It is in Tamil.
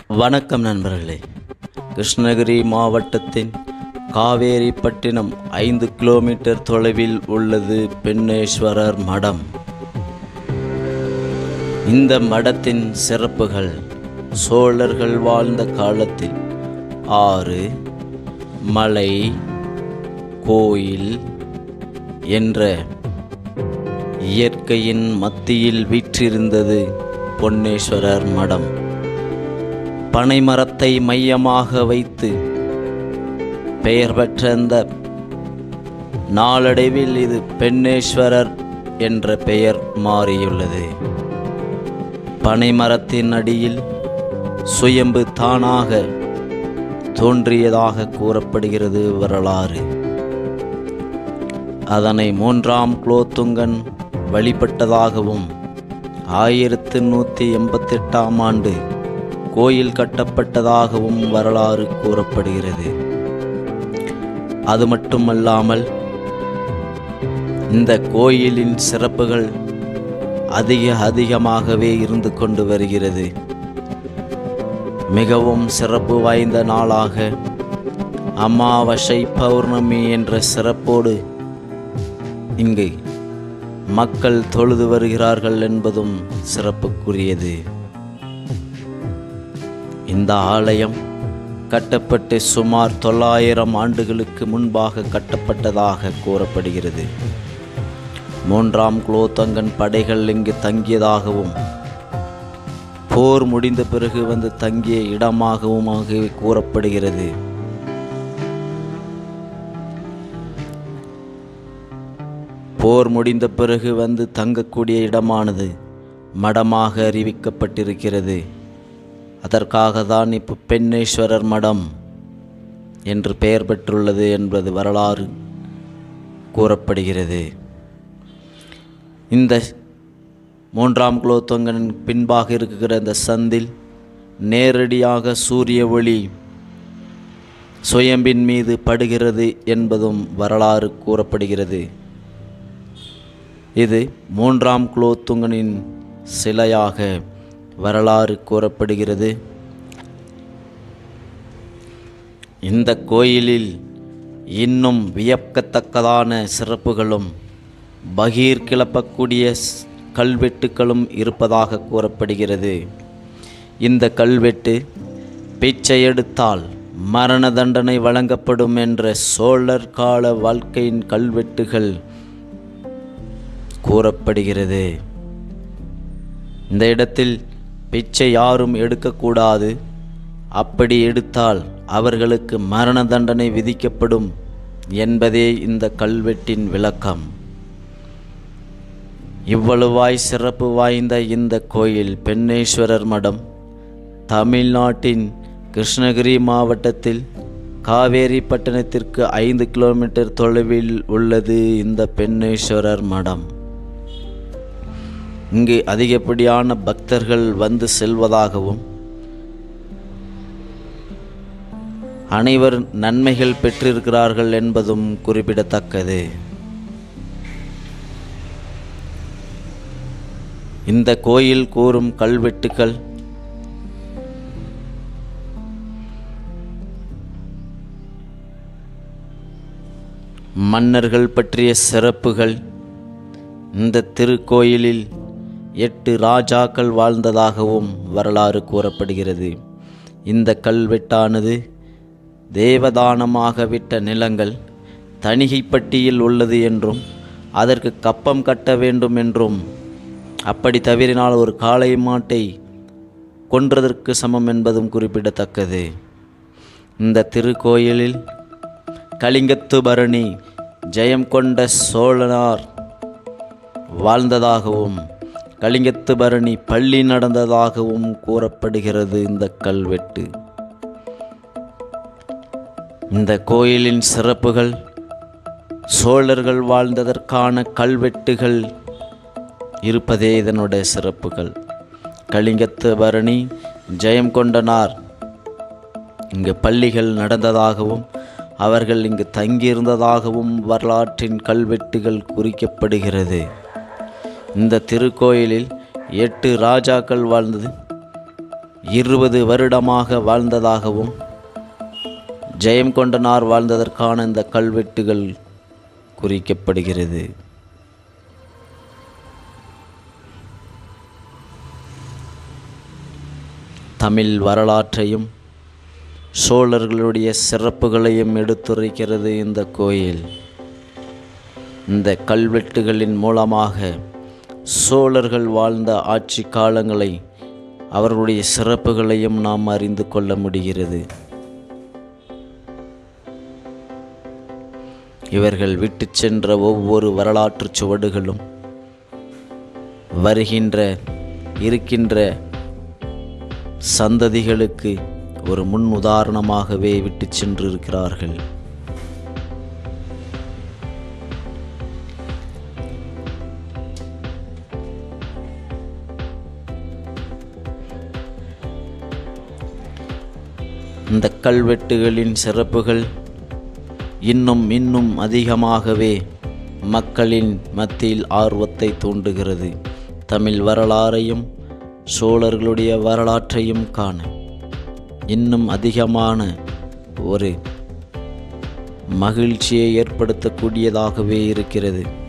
வணக்கம் நண்பர்களே கிருஷ்ணகிரி மாவட்டத்தின் காவேரிப்பட்டினம் ஐந்து கிலோமீட்டர் தொலைவில் உள்ளது பெண்ணேஸ்வரர் மடம் இந்த மடத்தின் சிறப்புகள் சோழர்கள் வாழ்ந்த காலத்தில் ஆறு மலை கோயில் என்ற இயற்கையின் மத்தியில் வீற்றிருந்தது பொன்னேஸ்வரர் மடம் பனைமரத்தை மையமாக வைத்து பெயர் பெற்ற அந்த நாளடைவில் இது பெண்ணேஸ்வரர் என்ற பெயர் மாறியுள்ளது பனைமரத்தின் அடியில் சுயம்பு தானாக தோன்றியதாக கூறப்படுகிறது வரலாறு அதனை மூன்றாம் குலோத்துங்கன் வழிபட்டதாகவும் ஆயிரத்து நூற்றி எண்பத்தெட்டாம் ஆண்டு கோயில் கட்டப்பட்டதாகவும் வரலாறு கூறப்படுகிறது அது மட்டுமல்லாமல் இந்த கோயிலின் சிறப்புகள் அதிக அதிகமாகவே இருந்து கொண்டு வருகிறது மிகவும் சிறப்பு வாய்ந்த நாளாக அமாவாசை பௌர்ணமி என்ற சிறப்போடு இங்கு மக்கள் தொழுது வருகிறார்கள் என்பதும் சிறப்புக்குரியது இந்த ஆலயம் கட்டப்பட்டு சுமார் தொள்ளாயிரம் ஆண்டுகளுக்கு முன்பாக கட்டப்பட்டதாக கூறப்படுகிறது மூன்றாம் குலோத்தங்கன் படைகள் இங்கு தங்கியதாகவும் போர் முடிந்த பிறகு வந்து தங்கிய இடமாகவும் கூறப்படுகிறது போர் முடிந்த பிறகு வந்து தங்கக்கூடிய இடமானது மடமாக அறிவிக்கப்பட்டிருக்கிறது அதற்காக தான் இப்போ பெண்ணேஸ்வரர் மடம் என்று பெயர் பெற்றுள்ளது என்பது வரலாறு கூறப்படுகிறது இந்த மூன்றாம் குலோத்துங்கன் பின்பாக இருக்கிற இந்த சந்தில் நேரடியாக சூரிய ஒளி சுயம்பின் மீது படுகிறது என்பதும் வரலாறு கூறப்படுகிறது இது மூன்றாம் குலோத்துங்கனின் சிலையாக வரலாறு கூறப்படுகிறது இந்த கோயிலில் இன்னும் வியக்கத்தக்கதான சிறப்புகளும் பகீர் கிளப்பக்கூடிய ஸ்- கல்வெட்டுகளும் இருப்பதாக கூறப்படுகிறது இந்த கல்வெட்டு பிச்சை எடுத்தால் மரண தண்டனை வழங்கப்படும் என்ற சோழர் கால வாழ்க்கையின் கல்வெட்டுகள் கூறப்படுகிறது இந்த இடத்தில் பிச்சை யாரும் எடுக்கக்கூடாது அப்படி எடுத்தால் அவர்களுக்கு மரண தண்டனை விதிக்கப்படும் என்பதே இந்த கல்வெட்டின் விளக்கம் இவ்வளவாய் சிறப்பு வாய்ந்த இந்த கோயில் பெண்ணேஸ்வரர் மடம் தமிழ்நாட்டின் கிருஷ்ணகிரி மாவட்டத்தில் காவேரி பட்டணத்திற்கு ஐந்து கிலோமீட்டர் தொலைவில் உள்ளது இந்த பெண்ணேஸ்வரர் மடம் இங்கு அதிகப்படியான பக்தர்கள் வந்து செல்வதாகவும் அனைவர் நன்மைகள் பெற்றிருக்கிறார்கள் என்பதும் குறிப்பிடத்தக்கது இந்த கோயில் கூறும் கல்வெட்டுக்கள் மன்னர்கள் பற்றிய சிறப்புகள் இந்த திருக்கோயிலில் எட்டு ராஜாக்கள் வாழ்ந்ததாகவும் வரலாறு கூறப்படுகிறது இந்த கல்வெட்டானது தேவதானமாக விட்ட நிலங்கள் தணிகைப்பட்டியில் உள்ளது என்றும் அதற்கு கப்பம் கட்ட வேண்டும் என்றும் அப்படி தவறினால் ஒரு காளை மாட்டை கொன்றதற்கு சமம் என்பதும் குறிப்பிடத்தக்கது இந்த திருக்கோயிலில் கலிங்கத்து பரணி ஜெயம் கொண்ட சோழனார் வாழ்ந்ததாகவும் கலிங்கத்து பரணி பள்ளி நடந்ததாகவும் கூறப்படுகிறது இந்த கல்வெட்டு இந்த கோயிலின் சிறப்புகள் சோழர்கள் வாழ்ந்ததற்கான கல்வெட்டுகள் இருப்பதே இதனுடைய சிறப்புகள் கலிங்கத்து பரணி ஜெயம் கொண்டனார் இங்கு பள்ளிகள் நடந்ததாகவும் அவர்கள் இங்கு தங்கியிருந்ததாகவும் வரலாற்றின் கல்வெட்டுகள் குறிக்கப்படுகிறது இந்த திருக்கோயிலில் எட்டு ராஜாக்கள் வாழ்ந்தது இருபது வருடமாக வாழ்ந்ததாகவும் ஜெயம் கொண்டனார் வாழ்ந்ததற்கான இந்த கல்வெட்டுகள் குறிக்கப்படுகிறது தமிழ் வரலாற்றையும் சோழர்களுடைய சிறப்புகளையும் எடுத்துரைக்கிறது இந்த கோயில் இந்த கல்வெட்டுகளின் மூலமாக சோழர்கள் வாழ்ந்த ஆட்சி காலங்களை அவர்களுடைய சிறப்புகளையும் நாம் அறிந்து கொள்ள முடிகிறது இவர்கள் விட்டு சென்ற ஒவ்வொரு வரலாற்றுச் சுவடுகளும் வருகின்ற இருக்கின்ற சந்ததிகளுக்கு ஒரு முன் உதாரணமாகவே விட்டு சென்றிருக்கிறார்கள் இந்த கல்வெட்டுகளின் சிறப்புகள் இன்னும் இன்னும் அதிகமாகவே மக்களின் மத்தியில் ஆர்வத்தை தூண்டுகிறது தமிழ் வரலாறையும் சோழர்களுடைய வரலாற்றையும் காண இன்னும் அதிகமான ஒரு மகிழ்ச்சியை ஏற்படுத்தக்கூடியதாகவே இருக்கிறது